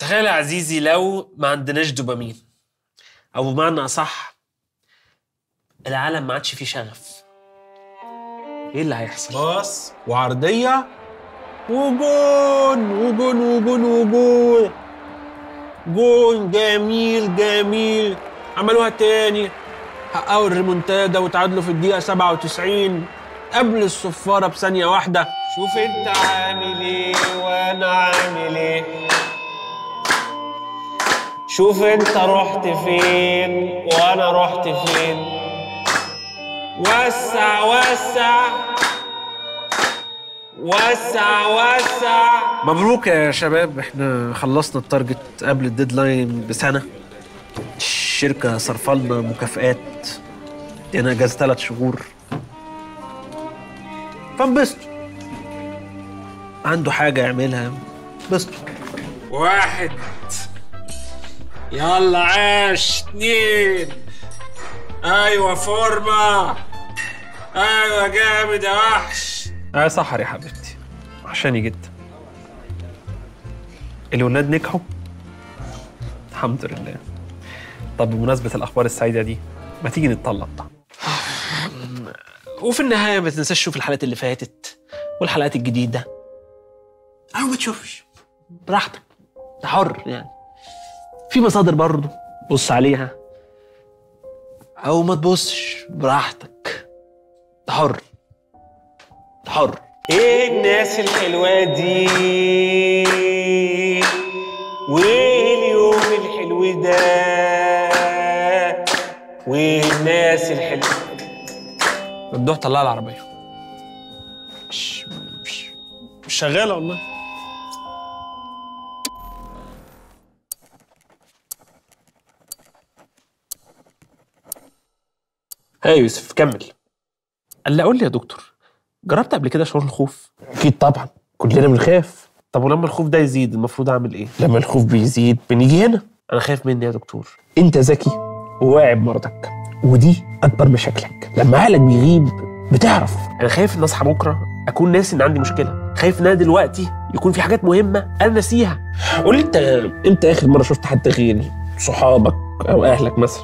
تخيل يا عزيزي لو ما عندناش دوبامين او بمعنى اصح العالم ما عادش فيه شغف ايه اللي هيحصل باص وعرضيه وجون وجون وجون وجون جون جميل جميل عملوها تاني حققوا الريمونتادا وتعادلوا في الدقيقة 97 قبل الصفارة بثانية واحدة شوف انت عامل ايه وانا عامل ايه شوف انت رحت فين وانا رحت فين وسع وسع وسع وسع مبروك يا شباب احنا خلصنا التارجت قبل الديدلاين بسنه الشركه صرفه لنا مكافآت ادينا اجازه ثلاث شهور فانبسطوا عنده حاجه يعملها انبسطوا واحد يلا عاش اتنين ايوه فورمة ايوه جامد يا وحش اه سحر يا حبيبتي عشاني جدا الولاد نجحوا الحمد لله طب بمناسبة الأخبار السعيدة دي ما تيجي نتطلق بقى وفي النهاية ما تنساش تشوف الحلقات اللي فاتت والحلقات الجديدة أو ما تشوفش براحتك أنت حر يعني في مصادر برضه بص عليها أو ما تبصش براحتك أنت حر أنت حر ايه الناس الحلوة دي وايه اليوم الحلو ده وايه الناس الحلوة ممدوح طلع العربية مش مش مش شغالة والله ها يوسف كمل قال لي قول لي يا دكتور جربت قبل كده شعور الخوف اكيد طبعا كلنا بنخاف طب ولما الخوف ده يزيد المفروض اعمل ايه لما الخوف بيزيد بنيجي هنا انا خايف مني يا دكتور انت ذكي وواعي بمرضك ودي اكبر مشاكلك لما عقلك بيغيب بتعرف انا خايف ان اصحى بكره اكون ناسي ان عندي مشكله خايف ان انا دلوقتي يكون في حاجات مهمه انا ناسيها قول لي انت امتى اخر مره شفت حد غيري صحابك او اهلك مثلا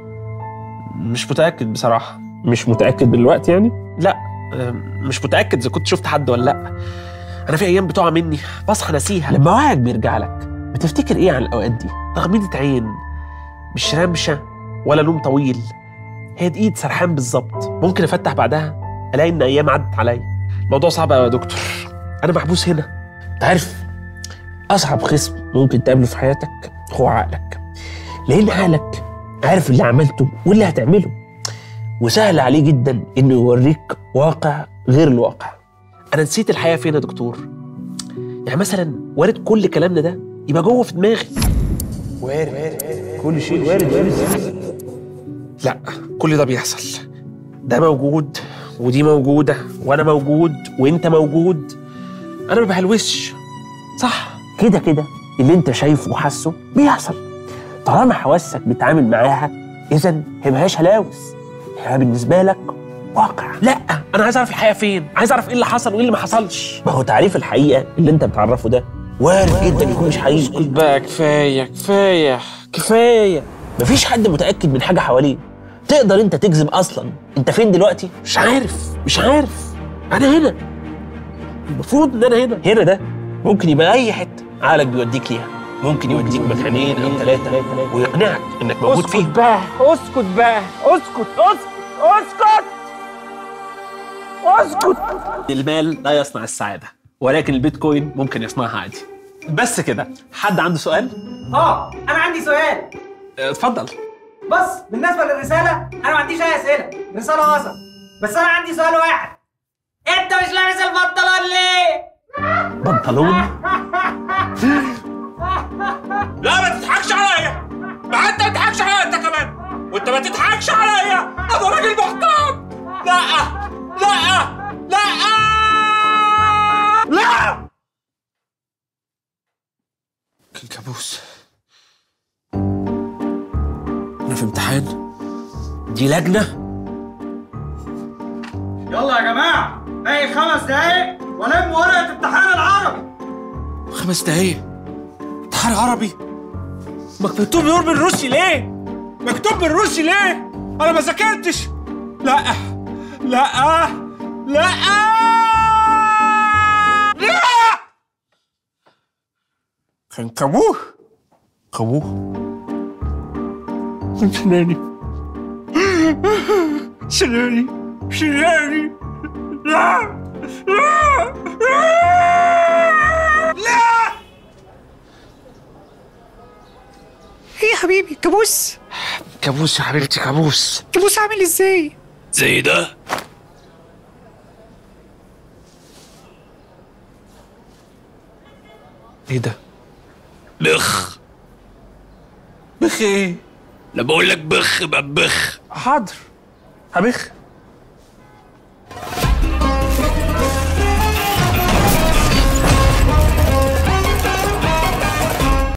مش متاكد بصراحه مش متاكد دلوقتي يعني لا أم، مش متاكد اذا كنت شفت حد ولا لا انا في ايام بتقع مني بصحى ناسيها لما وعيك بيرجع لك بتفتكر ايه عن الاوقات دي تغميضة عين مش رمشه ولا نوم طويل هي دقيقه سرحان بالظبط ممكن افتح بعدها الاقي ان ايام عدت عليا الموضوع صعب قوي يا دكتور انا محبوس هنا انت عارف اصعب خصم ممكن تقابله في حياتك هو عقلك لان عقلك عارف اللي عملته واللي هتعمله وسهل عليه جدا انه يوريك واقع غير الواقع انا نسيت الحياه فين يا دكتور يعني مثلا وارد كل كلامنا ده يبقى جوه في دماغي وارد كل شيء وارد وارد لا كل ده بيحصل ده موجود ودي موجوده وانا موجود وانت موجود انا ما بهلوسش صح كده كده اللي انت شايفه وحاسه بيحصل طالما حواسك بتعامل معاها اذا هي ملهاش هلاوس هي بالنسبه لك واقع لا انا عايز اعرف الحقيقه فين عايز اعرف ايه اللي حصل وايه اللي ما حصلش ما هو تعريف الحقيقه اللي انت بتعرفه ده وارد جدا يكون مش حقيقي بقى كفايه كفايه كفايه مفيش حد متاكد من حاجه حواليه تقدر انت تكذب اصلا انت فين دلوقتي مش عارف مش عارف انا هنا المفروض ان انا هنا هنا ده ممكن يبقى اي حته عقلك بيوديك ليها ممكن يوديك مكانين او ثلاثه ويقنعك انك موجود فيه بقى اسكت بقى اسكت اسكت اسكت اسكت المال لا يصنع السعاده ولكن البيتكوين ممكن يصنعها عادي بس كده حد عنده سؤال اه انا عندي سؤال اه، اتفضل بص بالنسبه للرساله انا ما عنديش اي اسئله رساله وسط بس انا عندي سؤال واحد انت مش لابس البنطلون ليه بنطلون لا ما تضحكش عليا ما انت ما تضحكش عليا انت كمان وانت ما تضحكش عليا انا راجل محترم لا لا لا لا كان كابوس انا في امتحان دي لجنه يلا يا جماعه باقي خمس دقايق والم ورقه امتحان العربي خمس دقايق امتحان بحر عربي مكتوب نور بالروسي ليه؟ مكتوب بالروسي ليه؟ انا ما ذاكرتش لا لا لا لا كان كابوه كابوه كان سناني سناني سناني لا لا لا ايه يا حبيبي كابوس كابوس يا حبيبتي كابوس كابوس عامل ازاي زي ده ايه ده؟ بخ بخ ايه؟ لا بقول لك بخ بقى بخ حاضر هبخ